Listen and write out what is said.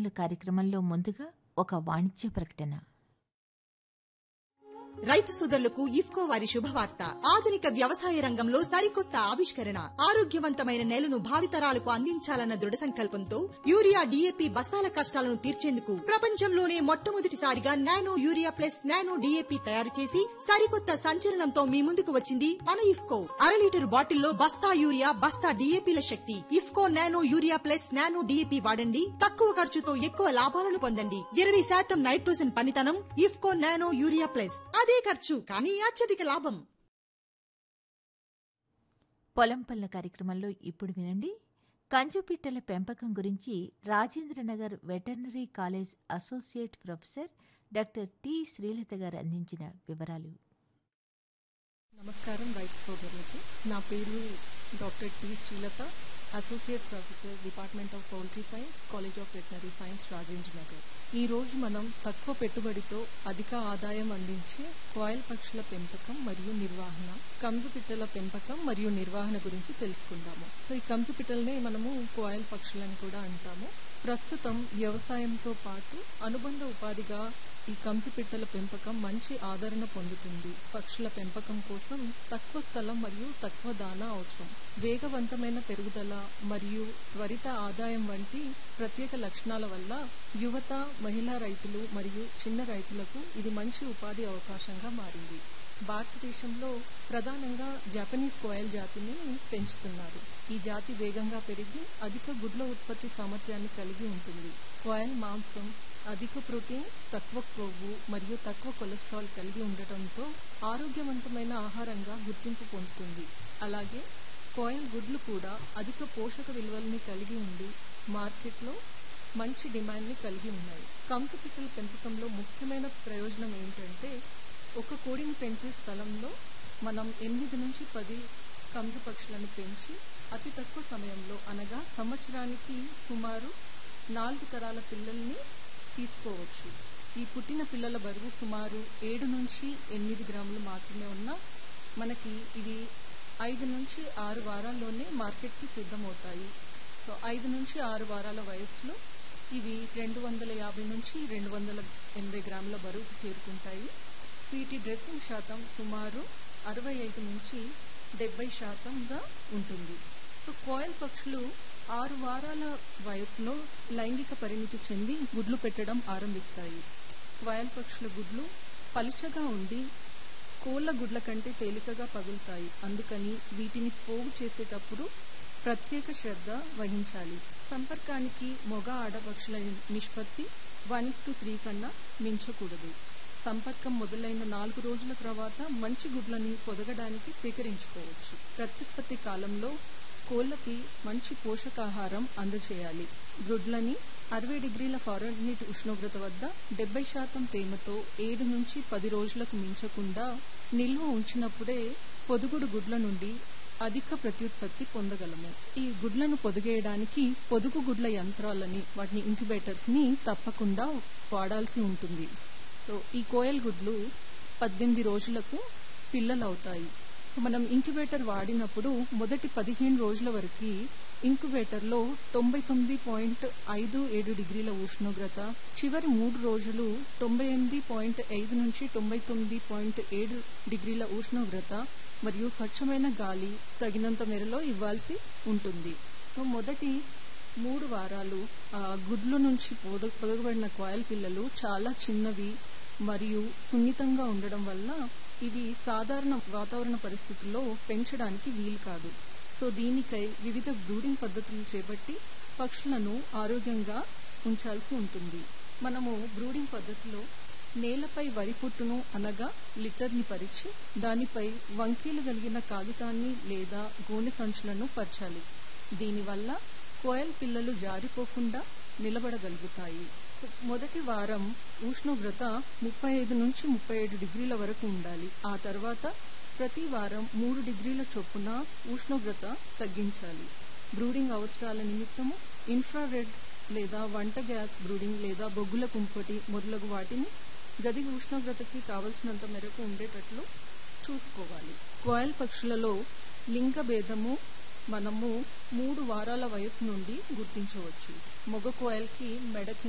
పొలంపల్లి కార్యక్రమంలో ముందుగా ఒక వాణిజ్య ప్రకటన రైతు సోదరులకు ఇఫ్కో వారి శుభవార్త ఆధునిక వ్యవసాయ రంగంలో సరికొత్త ఆవిష్కరణ ఆరోగ్యవంతమైన నేలను భావితరాలకు అందించాలన్న దృఢ సంకల్పంతో యూరియా డీఏపీ బస్తాల కష్టాలను తీర్చేందుకు ప్రపంచంలోనే మొట్టమొదటిసారిగా nano urea plus nano DAP తయారు చేసి సరికొత్త సంచలనంతో మీ ముందుకు వచ్చింది మన ఇఫ్కో అర లీటర్ బాటిల్లో బస్తా యూరియా బస్తా డీఏపీల శక్తి IFFCO nano urea plus nano DAP వాడండి తక్కువ ఖర్చుతో ఎక్కువ లాభాలను పొందండి ఇరవై శాతం నైట్రోజన్ పనితనం ఇఫ్కో నానో యూరియా ప్లస్ అదే ఖర్చు కానీ అత్యధిక లాభం పొలంపల్ల కార్యక్రమంలో ఇప్పుడు వినండి కంచుపిట్టల పెంపకం గురించి Rajendranagar veterinary college associate professor doctor T Srilatha garu అందించిన వివరాలు నమస్కారం రైతు సోదరులకి నా పేరు doctor T Srilatha associate professor department of poultry science college of veterinary science Rajendra Nagar ఈ రోజు మనం తక్కువ పెట్టుబడితో అధిక ఆదాయం అందించే కోయల్ పక్షుల పెంపకం మరియు నిర్వహణ కంజు పిట్టల పెంపకం మరియు నిర్వహణ గురించి తెలుసుకుందాము సో ఈ కంజు పిట్టలనే మనము కోయల్ పక్షులని కూడా అంటాము ప్రస్తుతం వ్యవసాయంతో పాటు అనుబంధ ఉపాధిగా ఈ కంచు పిట్టల పెంపకం మంచి ఆదరణ పొందుతుంది పక్షుల పెంపకం కోసం తక్కువ స్థలం మరియు తక్కువ దానా అవసరం వేగవంతమైన పెరుగుదల మరియు త్వరిత ఆదాయం వంటి ప్రత్యేక లక్షణాల వల్ల యువత మహిళా రైతులు మరియు చిన్న రైతులకు ఇది మంచి ఉపాధి అవకాశంగా మారింది భారతదేశంలో ప్రధానంగా జపనీస్ కోయల్ జాతిని పెంచుతున్నారు ఈ జాతి వేగంగా పెరిగి అధిక గుడ్ల ఉత్పత్తి సామర్థ్యాన్ని కలిగి ఉంటుంది కోయల్ మాంసం అధిక ప్రోటీన్ తక్కువ కొవ్వు మరియు తక్కువ కొలెస్ట్రాల్ కలిగి ఉండటంతో ఆరోగ్యవంతమైన ఆహారంగా గుర్తింపు పొందుతుంది అలాగే కోయల్ గుడ్లు కూడా అధిక పోషక విలువల్ని కలిగి ఉండి మార్కెట్లో మంచి డిమాండ్ని కలిగి ఉన్నాయి కంసు పిట్టల పెంపకంలో ముఖ్యమైన ప్రయోజనం ఏంటంటే ఒక కోడిని పెంచే స్థలంలో మనం ఎనిమిది నుంచి పది కంసు పక్షులను పెంచి అతి తక్కువ సమయంలో అనగా సంవత్సరానికి సుమారు నాలుగు తరాల పిల్లల్ని తీసుకోవచ్చు ఈ పుట్టిన పిల్లల బరువు సుమారు ఏడు నుంచి ఎనిమిది గ్రాములు మాత్రమే ఉన్నా మనకి ఇవి ఐదు నుంచి ఆరు వారాల్లోనే మార్కెట్కి సిద్ధమవుతాయి సో ఐదు నుంచి ఆరు వారాల వయసులో ఇవి రెండు వందల యాభై నుంచి రెండు వందల ఎనభై గ్రాముల బరువుకు చేరుకుంటాయి వీటి డ్రెస్సింగ్ శాతం సుమారు అరవై ఐదు నుంచి డెబ్బై శాతంగా ఉంటుంది సో కోయల్ పక్షులు ఆరు వారాల వయసులో లైంగిక పరిమితి చెంది గుడ్లు పెట్టడం ఆరంభిస్తాయి కోయల్ పక్షుల గుడ్లు పలుచగా ఉండి కోళ్ల గుడ్ల కంటే తేలికగా పగులుతాయి అందుకని వీటిని పోగు చేసేటప్పుడు ప్రత్యేక శ్రద్ధ వహించాలి సంపర్కానికి మొగ ఆడపక్షుల నిష్పత్తి వన్ ఇస్ టు త్రీ కన్నా మించకూడదు సంపర్కం మొదలైన నాలుగు రోజుల తర్వాత మంచి గుడ్లని పొదగడానికి స్వీకరించుకోవచ్చు ప్రత్యుత్పత్తి కాలంలో కోళ్లకి మంచి పోషకాహారం అందజేయాలి గుడ్లని అరవై డిగ్రీల ఫారెన్హీట్ ఉష్ణోగ్రత వద్ద డెబ్బై శాతం తేమతో ఏడు నుంచి పది రోజులకు మించకుండా నిల్వ ఉంచినప్పుడే పొదుగుడు గుడ్ల నుండి అధిక ప్రత్యుత్పత్తి పొందగలము ఈ గుడ్లను పొదిగేయడానికి పొదుగు గుడ్ల యంత్రాలని వాటిని ఇంక్యుబేటర్స్ ని తప్పకుండా వాడాల్సి ఉంటుంది సో ఈ కోయల్ గుడ్లు పద్దెనిమిది రోజులకు పిల్లలు అవుతాయి మనం ఇంక్యుబేటర్ వాడినప్పుడు మొదటి పదిహేను రోజుల వరకు ఇంక్యుబేటర్లో తొంభై తొమ్మిది పాయింట్ ఐదు ఏడు డిగ్రీల ఉష్ణోగ్రత చివరి మూడు రోజులు తొంభై ఎనిమిది పాయింట్ ఐదు నుంచి తొంభై తొమ్మిది పాయింట్ ఏడు డిగ్రీల ఉష్ణోగ్రత మరియు స్వచ్ఛమైన గాలి తగినంత మేరలో ఇవ్వాల్సి ఉంటుంది సో మొదటి మూడు వారాలు ఆ గుడ్ల నుంచి పొద పొదగబడిన కోయల్ పిల్లలు చాలా చిన్నవి మరియు సున్నితంగా ఉండడం వల్ల ఇవి సాధారణ వాతావరణ పరిస్థితుల్లో పెంచడానికి వీలు కాదు సో దీనికై వివిధ బ్రూడింగ్ పద్ధతులు చేపట్టి పక్షులను ఆరోగ్యంగా ఉంచాల్సి ఉంటుంది మనము బ్రూడింగ్ పద్ధతిలో నేలపై వరి పొట్టును అనగా లిట్టర్ని పరిచి దానిపై వంకీలు కలిగిన కాగితాన్ని లేదా గోనె సంచులను పరచాలి దీనివల్ల కోయల్ పిల్లలు జారిపోకుండా నిలబడగలుగుతాయి మొదటి వారం ఉష్ణోగ్రత ముప్పై ఐదు నుంచి ముప్పై ఏడు డిగ్రీల వరకు ఉండాలి ఆ తర్వాత ప్రతి వారం మూడు డిగ్రీల చొప్పున ఉష్ణోగ్రత తగ్గించాలి బ్రూడింగ్ అవసరాల నిమిత్తము ఇన్ఫ్రారెడ్ లేదా వంట గ్యాస్ బ్రూడింగ్ లేదా బొగ్గుల కుంపటి మొదలగు వాటిని గది ఉష్ణోగ్రతకి కావలసినంత మేరకు ఉండేటట్లు చూసుకోవాలి కోయల్ పక్షులలో లింగ భేదము మనము మూడు వారాల వయసు నుండి గుర్తించవచ్చు మగ కోయల్కి మెడ